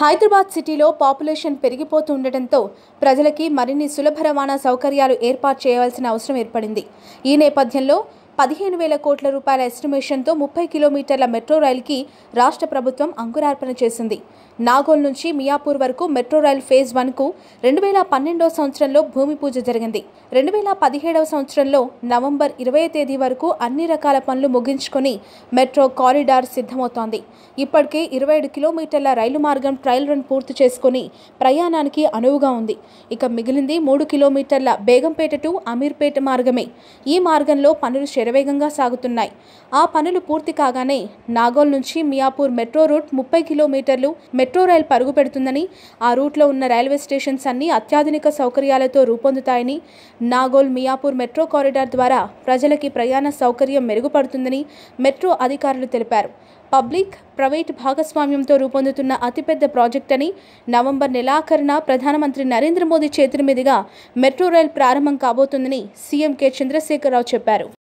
హైదరాబాద్ సిటీలో పాపులేషన్ పెరిగిపోతూ ఉండటంతో ప్రజలకి మరిన్ని సులభ రవాణా సౌకర్యాలు ఏర్పాటు చేయవలసిన అవసరం ఏర్పడింది ఈ నేపథ్యంలో పదిహేను వేల కోట్ల రూపాయల ఎస్టిమేషన్తో ముప్పై కిలోమీటర్ల మెట్రో రైలుకి రాష్ట్ర ప్రభుత్వం అంకురార్పణ చేసింది నాగోల్ నుంచి మియాపూర్ వరకు మెట్రో రైల్ ఫేజ్ వన్కు రెండు వేల పన్నెండవ సంవత్సరంలో భూమి పూజ జరిగింది రెండు వేల పదిహేడవ సంవత్సరంలో నవంబర్ ఇరవై తేదీ వరకు అన్ని రకాల పనులు ముగించుకొని మెట్రో కారిడార్ సిద్ధమవుతోంది ఇప్పటికే ఇరవై ఏడు కిలోమీటర్ల రైలు మార్గం ట్రయల్ రన్ పూర్తి చేసుకుని ప్రయాణానికి అనువుగా ఉంది ఇక మిగిలింది మూడు కిలోమీటర్ల బేగంపేట టు అమీర్పేట మార్గమే ఈ మార్గంలో పనులు శరవేగంగా సాగుతున్నాయి ఆ పనులు పూర్తి కాగానే నాగోల్ నుంచి మియాపూర్ మెట్రో రూట్ ముప్పై కిలోమీటర్లు మెట్రో రైలు పరుగు పెడుతుందని ఆ రూట్లో ఉన్న రైల్వే స్టేషన్స్ అన్ని అత్యాధునిక సౌకర్యాలతో రూపొందుతాయని నాగోల్ మియాపూర్ మెట్రో కారిడార్ ద్వారా ప్రజలకి ప్రయాణ సౌకర్యం మెరుగుపడుతుందని మెట్రో అధికారులు తెలిపారు పబ్లిక్ ప్రైవేట్ భాగస్వామ్యంతో రూపొందుతున్న అతిపెద్ద ప్రాజెక్ట్ అని నవంబర్ నెలాఖరున ప్రధానమంత్రి నరేంద్ర మోదీ చేతుల మీదుగా మెట్రో రైల్ ప్రారంభం కాబోతుందని సీఎం కె చంద్రశేఖరరావు చెప్పారు